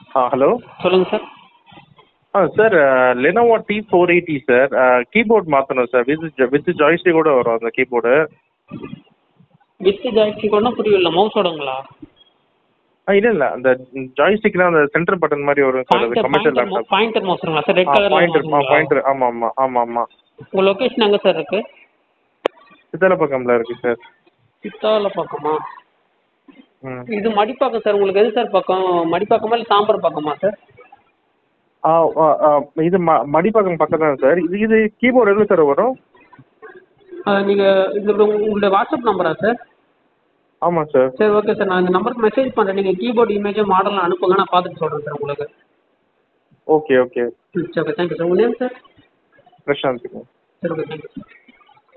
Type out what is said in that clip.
ஆ hello சொல்லுங்கள் sir ஆ sir Lenovo T four eighty sir keyboard மாற்றணும் சார் வித் வித் ஜாய்ஸ்டிக்கோட வரும் அந்த கீபோர்டு வித் ஜாய்ஸ்டிக்கோனா புரியல மவுஸோடங்களா ஆ இல்லை இல்லை அந்த ஜாய்ஸ்டிக்னா அந்த சென்டர் பட்டன் மாதிரி வரும் சார் அது pointer commercial pointer laptop pointer மவுஸுங்களா சார் ரெட் ஆ கலரில் பாயிண்டர் ஆ பாயிண்டர் ஆமாம் ஆமாம் ஆமாம் ஆமாம் உங்கள் லொக்கேஷன் எங்கே சார் இருக்குது சித்தலப்பக்கம்ல இருக்குது சார் சித்தால பக்கமா ம் இது மடிப்பாக்கம் சார் உங்களுக்கு எது சார் பக்கம் மடிப்பாக்கமா இல்லை தாம்பரம் பக்கமா சார் ஆ ஆ, ஆ, இது ம மடிப்பாக்கம் பக்கம் தான் சார் இது இது கீபோர்டு எவ்வளோ சார் வரும் நீங்கள் இது உங்களுடைய வாட்ஸ்அப் நம்பரா சார் ஆமாம் சார் சரி ஓகே சார் நான் இந்த நம்பருக்கு மெசேஜ் பண்ணுறேன் நீங்கள் கீபோர்டு இமேஜும் மாடலும் அனுப்புங்க நான் பார்த்துட்டு சொல்கிறேன் சார் உங்களுக்கு ஓகே ஓகே ம் சரி ஓகே தேங்க்யூ சார் உங்கள் நேம் சார் பிரசாந்த் சரி ஓகே தேங்க்யூ